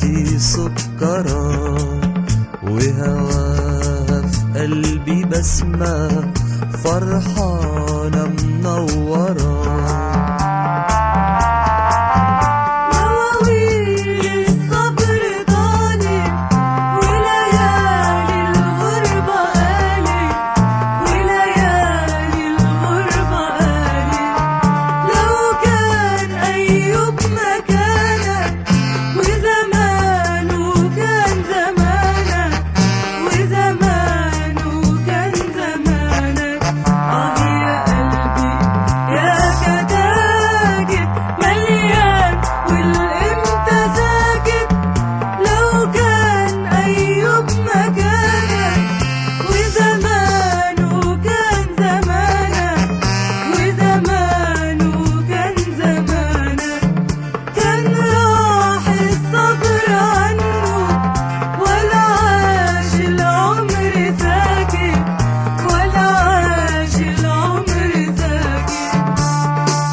قلبي سكرة وهواها في قلبي بسمة فرحانة منورة مواويل الصبر طالب وليالي الغربة قالت وليالي الغربة قالت لو كان أيوب مكانك وزمانه كان زمانك وزمانه كان زمانك آه يا قلبي يا كتاكت مليان والإمتى ساكت لو كان أيوب مكانك وزمانه كان زمانك وزمانه كان زمانك كان راح الصبر عنه ولا عاش العمر ساكت ولا عاش العمر ساكت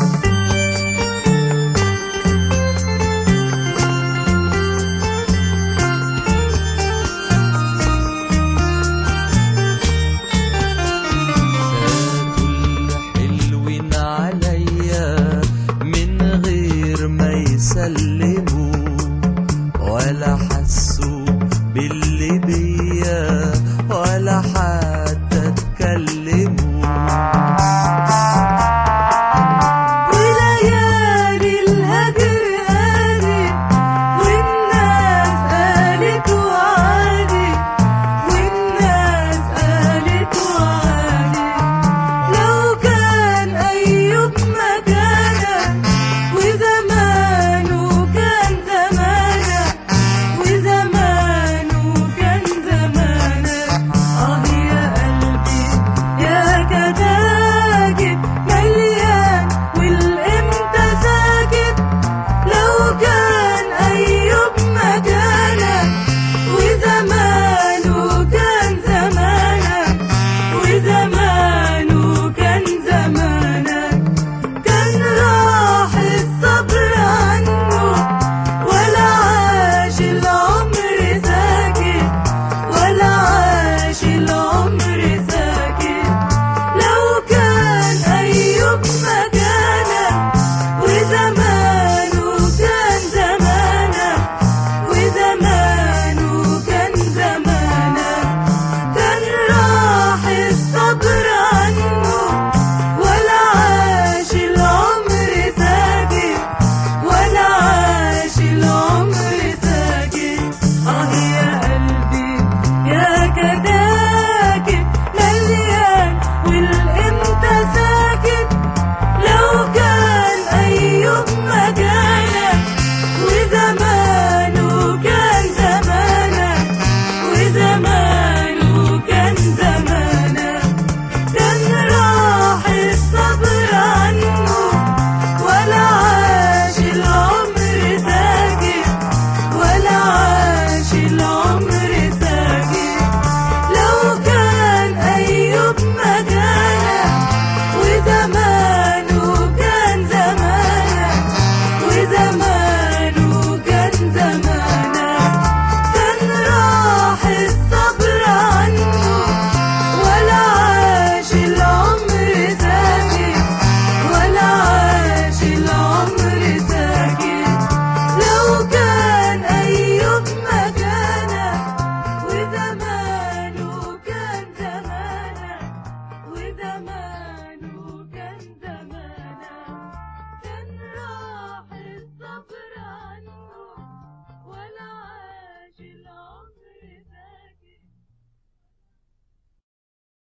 فاتوا الحلوين عليا من غير ما يسلموا ولا حسوا باللي بيا ولا